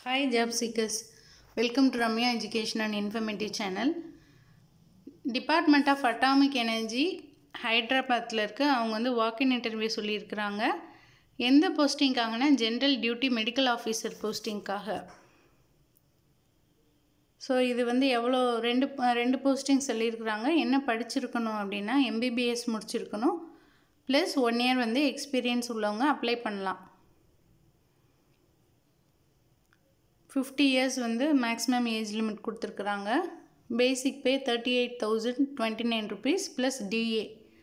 Hi job seekers. Welcome to Ramya Education and Informative Channel. Department of atomic energy ஹைதராபாத்தில் இருக்க அவங்க வந்து walk in interview சொல்லியிருக்கிறாங்க எந்த போஸ்டிங்காகனா ஜென்ரல் டியூட்டி மெடிக்கல் ஆஃபீஸர் போஸ்டிங்காக ஸோ இது வந்து எவ்வளோ ரெண்டு ரெண்டு போஸ்டிங் சொல்லியிருக்கிறாங்க என்ன படிச்சிருக்கணும் அப்படின்னா எம்பிபிஎஸ் முடிச்சிருக்கணும் ப்ளஸ் ஒன் இயர் வந்து எக்ஸ்பீரியன்ஸ் உள்ளவங்க அப்ளை பண்ணலாம் ஃபிஃப்டி இயர்ஸ் வந்து மேக்ஸிமம் ஏஜ் லிமிட் கொடுத்துருக்குறாங்க basic pay thirty eight thousand twenty nine rupees plus DA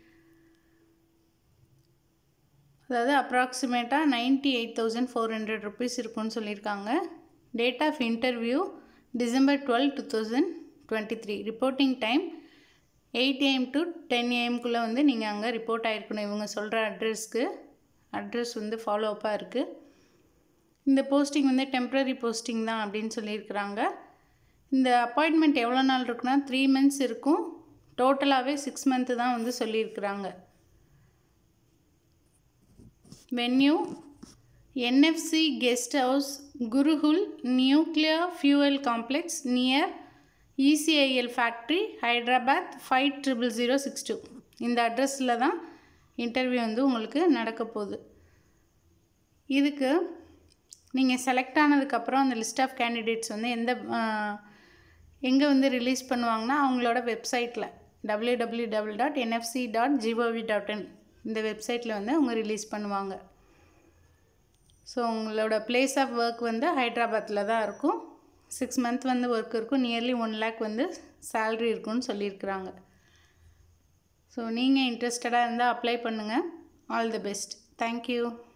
அதாவது அப்ராக்சிமேட்டாக ninety eight thousand four hundred rupees இருக்குன்னு சொல்லியிருக்காங்க date of interview December twelve two thousand twenty three reporting time eight AM to ten ஏஎம்குள்ளே வந்து நீங்கள் அங்கே report ஆகிருக்கணும் இவங்க சொல்கிற அட்ரஸ்க்கு அட்ரஸ் வந்து ஃபாலோ அப்பாக இருக்குது இந்த போஸ்டிங் வந்து டெம்ப்ரரி போஸ்டிங் தான் அப்படின்னு சொல்லியிருக்கிறாங்க இந்த அப்பாயின்மெண்ட் எவ்வளோ நாள் இருக்குன்னா த்ரீ மந்த்ஸ் இருக்கும் டோட்டலாகவே சிக்ஸ் மந்த்து தான் வந்து சொல்லியிருக்கிறாங்க venue NFC guest house Gurukul nuclear fuel complex near ECIL factory Hyderabad five triple zero six two இந்த அட்ரஸில் தான் இன்டர்வியூ வந்து உங்களுக்கு நடக்க போகுது இதுக்கு நீங்கள் செலக்ட் ஆனதுக்கப்புறம் அந்த லிஸ்ட் ஆஃப் கேண்டிடேட்ஸ் வந்து எந்த எங்கே வந்து ரிலீஸ் பண்ணுவாங்கன்னா அவங்களோட வெப்சைட்டில் W W W dot NFC dot GOV dot in இந்த வெப்சைட்டில் வந்து அவங்க ரிலீஸ் பண்ணுவாங்க ஸோ உங்களோட பிளேஸ் ஆஃப் ஒர்க் வந்து ஹைதராபாத்தில் தான் இருக்கும் சிக்ஸ் மந்த் வந்து ஒர்க் இருக்கும் நியர்லி ஒன் லேக் வந்து சேல்ரி இருக்குன்னு சொல்லியிருக்கிறாங்க ஸோ நீங்கள் இன்ட்ரெஸ்டடாக இருந்தால் அப்ளை பண்ணுங்கள் ஆல் தி பெஸ்ட் தேங்க்யூ